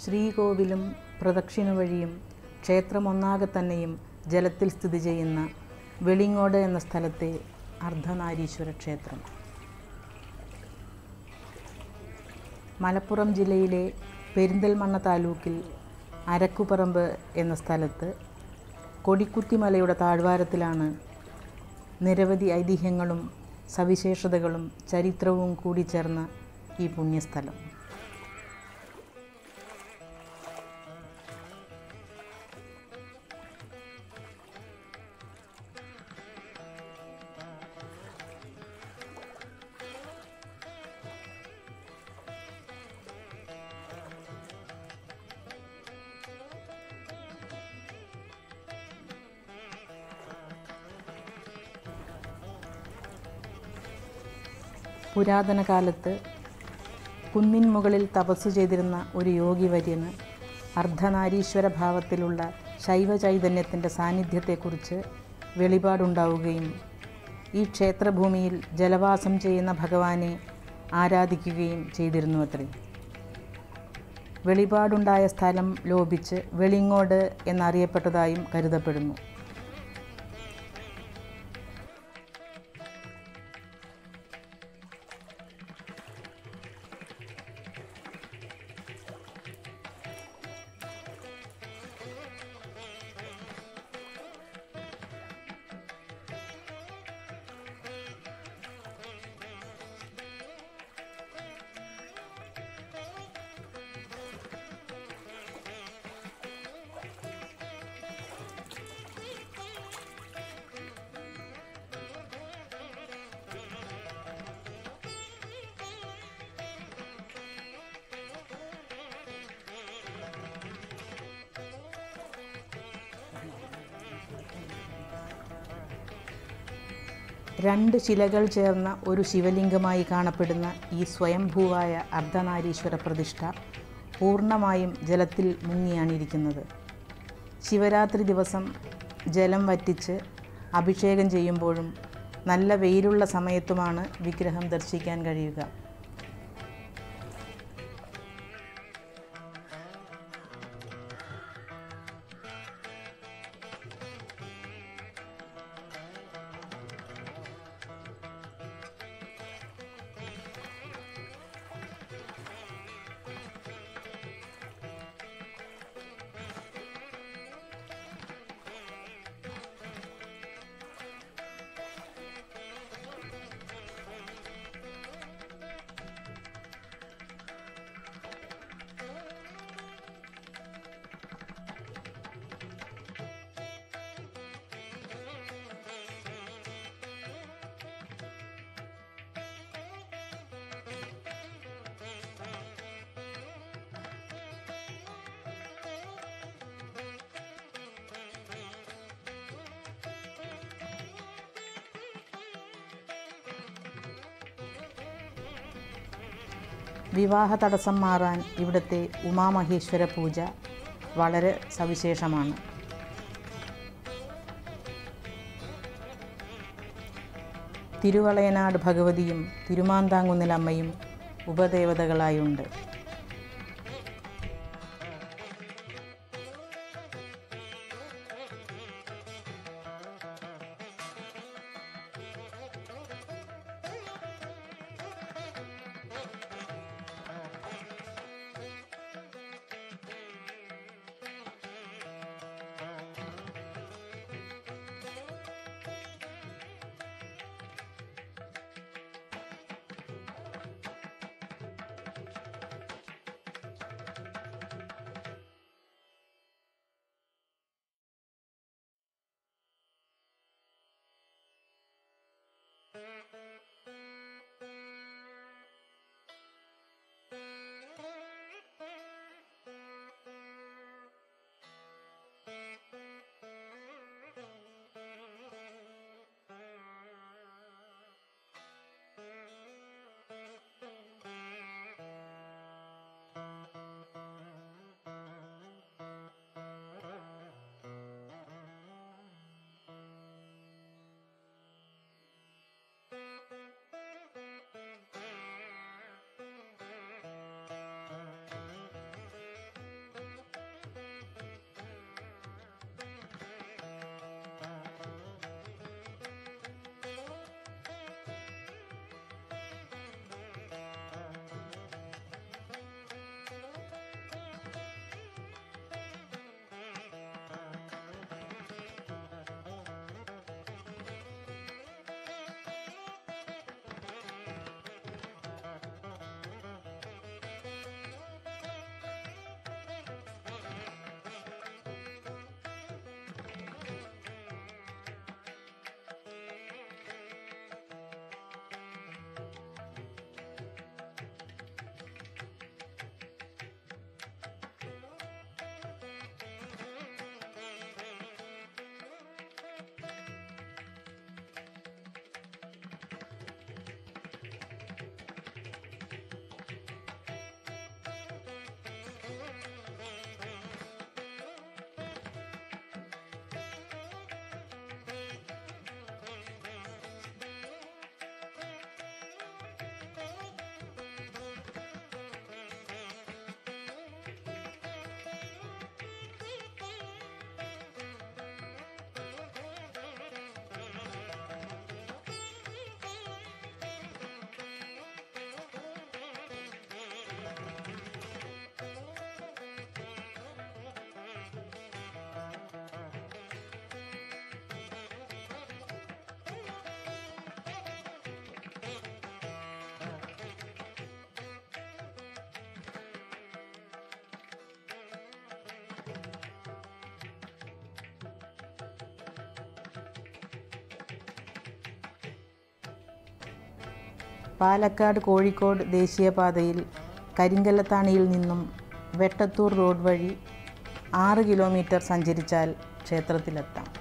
ശ്രീകോവിലും പ്രദക്ഷിണ വഴിയും ക്ഷേത്രമൊന്നാകെ തന്നെയും ജലത്തിൽ സ്ഥിതി ചെയ്യുന്ന വെളിങ്ങോട് എന്ന സ്ഥലത്തെ അർദ്ധനാരീശ്വര ക്ഷേത്രം മലപ്പുറം ജില്ലയിലെ പെരിന്തൽമണ്ണ താലൂക്കിൽ അരക്കുപറമ്പ് എന്ന സ്ഥലത്ത് കൊടിക്കുത്തിമലയുടെ താഴ്വാരത്തിലാണ് നിരവധി ഐതിഹ്യങ്ങളും സവിശേഷതകളും ചരിത്രവും കൂടിച്ചേർന്ന ഈ പുണ്യസ്ഥലം പുരാതന കാലത്ത് കുന്നിൻ മുകളിൽ തപസ് ചെയ്തിരുന്ന ഒരു യോഗിവര്യന് അർദ്ധനാരീശ്വര ഭാവത്തിലുള്ള ശൈവ ചൈതന്യത്തിൻ്റെ സാന്നിധ്യത്തെക്കുറിച്ച് വെളിപാടുണ്ടാവുകയും ഈ ക്ഷേത്രഭൂമിയിൽ ജലവാസം ചെയ്യുന്ന ഭഗവാനെ ആരാധിക്കുകയും ചെയ്തിരുന്നു അത്രേ വെളിപാടുണ്ടായ സ്ഥലം ലോപിച്ച് വെളിങ്ങോട് എന്നറിയപ്പെട്ടതായും കരുതപ്പെടുന്നു രണ്ട് ശിലകൾ ചേർന്ന ഒരു ശിവലിംഗമായി കാണപ്പെടുന്ന ഈ സ്വയംഭൂവായ അർദ്ധനാരീശ്വര പ്രതിഷ്ഠ പൂർണ്ണമായും ജലത്തിൽ മുങ്ങിയാണ് ഇരിക്കുന്നത് ശിവരാത്രി ദിവസം ജലം വറ്റിച്ച് അഭിഷേകം ചെയ്യുമ്പോഴും നല്ല വെയിലുള്ള സമയത്തുമാണ് വിഗ്രഹം ദർശിക്കാൻ കഴിയുക വിവാഹ തടസ്സം മാറാൻ ഇവിടുത്തെ ഉമാമഹേശ്വര പൂജ വളരെ സവിശേഷമാണ് തിരുവളയനാട് ഭഗവതിയും തിരുമാന്താങ്കുന്നിലമ്മയും ഉപദേവതകളായുണ്ട് പാലക്കാട് കോഴിക്കോട് ദേശീയപാതയിൽ കരിങ്കല്ലത്താണിയിൽ നിന്നും വെട്ടത്തൂർ റോഡ് വഴി ആറ് കിലോമീറ്റർ സഞ്ചരിച്ചാൽ ക്ഷേത്രത്തിലെത്താം